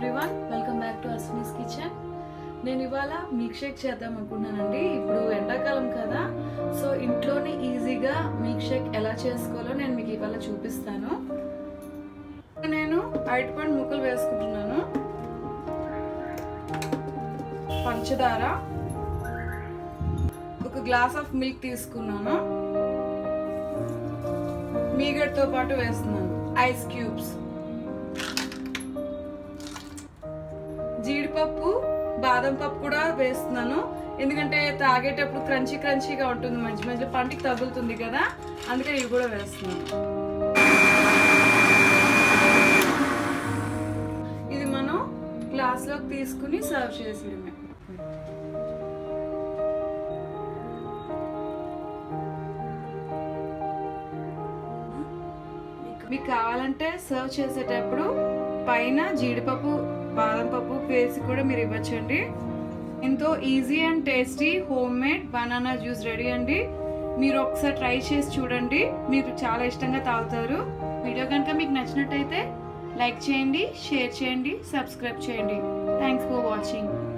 everyone welcome back to Asmi's kitchen నేను ఇవాళ milk shake చేద్దాం అనుకున్నానండి ఇప్పుడు ఎండాకాలం కదా సో ఇంట్లోనే ఈజీగా మిల్క్ షేక్ ఎలా చేసుకోవాలో నేను మీకు ఇవాళ చూపిస్తాను నేను అరటిపండు ముక్కలు వేసుకుంటున్నాను పంచదార ఒక గ్లాస్ ఆఫ్ మిల్క్ తీసుకున్నాను మీగడ్తో పాటు వేస్తున్నాను ఐస్ క్యూబ్స్ జీడిపప్పు బాదం పప్పు కూడా వేస్తున్నాను ఎందుకంటే తాగేటప్పుడు క్రంచీ క్రంచీగా ఉంటుంది మధ్య మధ్యలో పంటికి తగులుతుంది కదా అందుకని ఇవి కూడా వేస్తున్నాను ఇది మనం గ్లాస్లోకి తీసుకుని సర్వ్ చేసేయడమే మీకు కావాలంటే సర్వ్ చేసేటప్పుడు పైన జీడిపప్పు బాదం పప్పు వేసి కూడా మీరు ఇవ్వచ్చండి ఎంతో easy and tasty homemade banana juice ready అండి మీరు ఒకసారి ట్రై చేసి చూడండి మీరు చాలా ఇష్టంగా తాగుతారు వీడియో కనుక మీకు నచ్చినట్టయితే లైక్ చేయండి షేర్ చేయండి సబ్స్క్రైబ్ చేయండి థ్యాంక్స్ ఫర్ వాచింగ్